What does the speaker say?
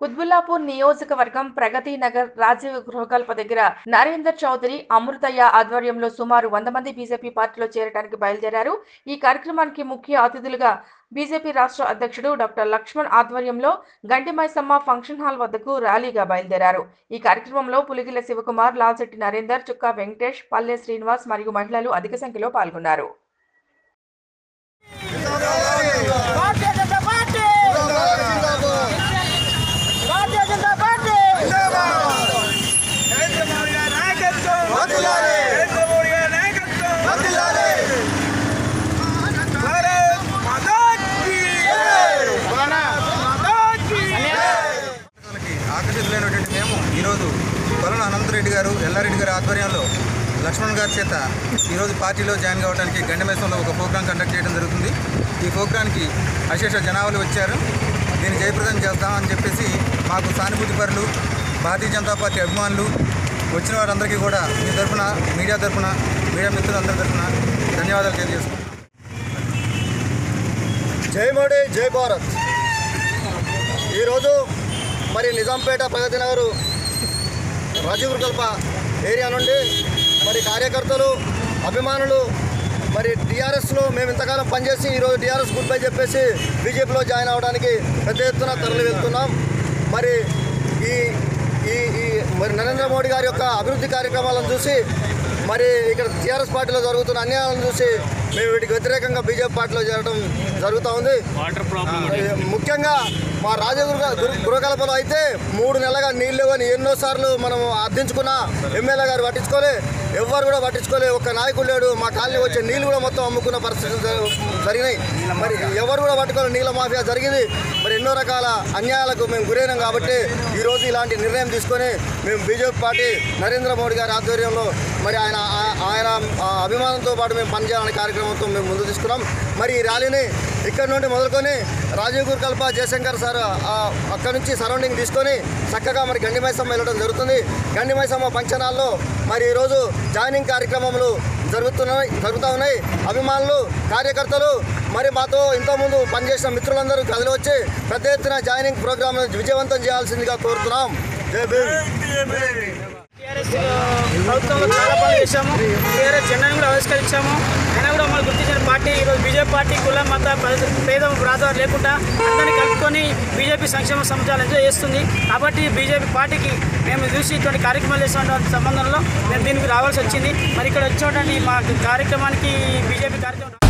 కుత్బుల్లాపూర్ నియోజకవర్గం ప్రగతి నగర్ రాజీవ్ గృహకల్ప దగ్గర నరేందర్ చౌదరి అమృతయ్య ఆధ్వర్యంలో సుమారు వంద మంది బీజేపీ పార్టీలో చేరడానికి బయలుదేరారు ఈ కార్యక్రమానికి ముఖ్య అతిథులుగా బీజేపీ రాష్ట్ర అధ్యక్షుడు డాక్టర్ లక్ష్మణ్ ఆధ్వర్యంలో గంటిమైసమ్మ ఫంక్షన్ హాల్ వద్దకు ర్యాలీగా బయలుదేరారు ఈ కార్యక్రమంలో పులిగిల శివకుమార్ లాల్శెట్టి నరేందర్ చుక్కా వెంకటేష్ పల్లె శ్రీనివాస్ మరియు మహిళలు అధిక సంఖ్యలో పాల్గొన్నారు భారతీయ జనతా పార్టీ భారతీయ జనతా పార్టీ నరేంద్ర మోడీ గారి నాయకత్వం నరేంద్ర మోడీ గారి నాయకత్వం భారత్ మాతా కీ భారత్ మాతా కీ వాళ్ళకి ఆకర్షితులైనటువంటి మేము ఈరోజు కొలన అనంతరెడ్డి గారు ఎల్లారెడ్డి గారి ఆధ్వర్యంలో లక్ష్మణ్ గారి చేత ఈరోజు పార్టీలో జాయిన్ కావడానికి గండమేశ్వరంలో ఒక ప్రోగ్రాం కండక్ట్ చేయడం జరుగుతుంది ఈ ప్రోగ్రాంకి అశేష జనాభాలు వచ్చారు దీన్ని జయప్రదం చేద్దామని చెప్పేసి మాకు సానుభూతి పరులు భారతీయ జనతా పార్టీ అభిమానులు వచ్చిన వారందరికీ కూడా మీ తరఫున మీడియా తరఫున మీడియా మిత్రులందరి తరఫున ధన్యవాదాలు తెలియజేసుకుంటున్నాను జై మోడీ జై భారత్ ఈరోజు మరి నిజాంపేట ప్రగతి నగరు రాజీవ్ కల్ప ఏరియా నుండి మరి కార్యకర్తలు అభిమానులు మరి టీఆర్ఎస్లో మేము ఇంతకాలం పనిచేసి ఈరోజు టీఆర్ఎస్ గుడ్ బై చెప్పేసి బీజేపీలో జాయిన్ అవ్వడానికి పెద్ద ఎత్తున తరలి వెళ్తున్నాం మరి ఈ ఈ ఈ మరి నరేంద్ర మోడీ గారి యొక్క అభివృద్ధి కార్యక్రమాలను చూసి మరి ఇక్కడ టీఆర్ఎస్ పార్టీలో జరుగుతున్న అన్యాయాలను చూసి మేము వీటికి వ్యతిరేకంగా బీజేపీ పార్టీలో చేరడం జరుగుతూ ఉంది ముఖ్యంగా మా రాజగురు గృహకల్పలో అయితే మూడు నెలలుగా నీళ్లు కానీ ఎన్నోసార్లు మనం అర్థించుకున్న ఎమ్మెల్యే గారు పట్టించుకోలే ఎవ్వరు కూడా పట్టించుకోలే ఒక్క నాయకుడు లేడు మా కాలనీ వచ్చే నీళ్లు కూడా మొత్తం అమ్ముకున్న పరిస్థితులు జ- జరిగినాయి మరి ఎవరు కూడా పట్టుకోలే నీళ్ళ మాఫియా జరిగింది మరి ఎన్నో రకాల అన్యాయాలకు మేము గురైనాం కాబట్టి ఈరోజు ఇలాంటి నిర్ణయం తీసుకొని మేము బీజేపీ పార్టీ నరేంద్ర మోడీ గారి ఆధ్వర్యంలో మరి ఆయన ఆ- ఆయన ఆ అభిమానంతో పాటు మేము పనిచేయాలనే కార్యక్రమంతో మేము ముందు తీసుకున్నాం మరి ఈ ర్యాలీని ఇక్కడ నుండి మొదలుకొని రాజీవ్ గురుకల్ప జయశంకర్ సార్ ఆ, అక్కడ నుంచి సరౌండింగ్ తీసుకొని చక్కగా మరి గండిమైసమ్మ వెళ్ళడం జరుగుతుంది గండిమైసమ్మ ఫంక్షన్ హాల్లో మరి ఈరోజు జాయినింగ్ కార్యక్రమములు జరుగుతున్నాయి జరుగుతూ ఉన్నాయి అభిమానులు కార్యకర్తలు మరి మాతో ఇంతకుముందు పనిచేసిన మిత్రులందరూ కదిలి వచ్చి పెద్ద ఎత్తున జాయినింగ్ ప్రోగ్రామ్ విజయవంతం చేయాల్సిందిగా కోరుతున్నాం జై భీమ్ టీఆర్ఎస్ ప్రభుత్వంలో చాలా పనులు చేశాము టీఆర్ఎస్ జెండాను కూడా ఆవిష్కరించాము అయినా కూడా మనం గుర్తించిన పార్టీ ఈరోజు బీజేపీ పార్టీ కుల మత పద- భేద ప్రాంతాలు లేకుండా అందరినీ కలుపుకొని బీజేపీ సంక్షేమ సమాచారం ఎంజాయ్ చేస్తుంది కాబట్టి బీజేపీ పార్టీకి మేము చూసి ఇటువంటి కార్యక్రమాలు చేసిన సంబంధంలో మేము దీనికి రావాల్సి వచ్చింది మరి ఇక్కడ వచ్చేటువంటి మా కార్యక్రమానికి బీజేపీ కార్యక్రమం